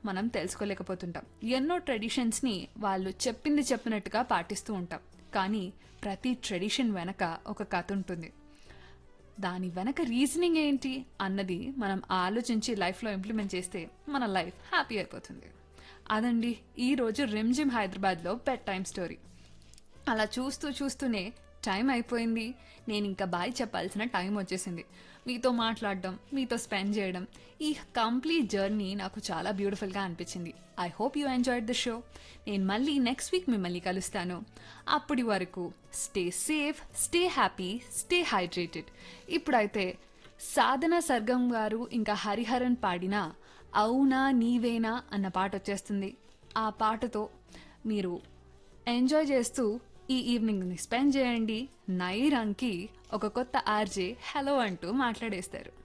మనం తెలుసుకోలేకపోతుంటాం ఎన్నో ట్రెడిషన్స్ని వాళ్ళు చెప్పింది చెప్పినట్టుగా పాటిస్తూ ఉంటాం కానీ ప్రతి ట్రెడిషన్ వెనక ఒక కథ ఉంటుంది దాని వెనక రీజనింగ్ ఏంటి అన్నది మనం ఆలోచించి లైఫ్లో ఇంప్లిమెంట్ చేస్తే మన లైఫ్ హ్యాపీ అయిపోతుంది అదండి ఈరోజు రిమ్జిమ్ హైదరాబాద్లో పెట్ టైమ్ స్టోరీ అలా చూస్తూ చూస్తూనే టైం అయిపోయింది నేను ఇంకా బాయ్ చెప్పాల్సిన టైం వచ్చేసింది మీతో మాట్లాడడం మీతో స్పెండ్ చేయడం ఈ కంప్లీట్ జర్నీ నాకు చాలా బ్యూటిఫుల్గా అనిపించింది I hope you enjoyed the show నేను మళ్ళీ నెక్స్ట్ వీక్ మిమ్మల్ని కలుస్తాను అప్పటి వరకు stay safe stay happy stay hydrated ఇప్పుడైతే సాధన సర్గం గారు ఇంకా హరిహరన్ పాడిన అవునా నీవేనా అన్న పాట వచ్చేస్తుంది ఆ పాటతో మీరు ఎంజాయ్ చేస్తూ ఈ ఈవినింగ్ని స్పెండ్ చేయండి నైరాంకి ఒక కొత్త ఆర్జే హలో అంటూ మాట్లాడేస్తారు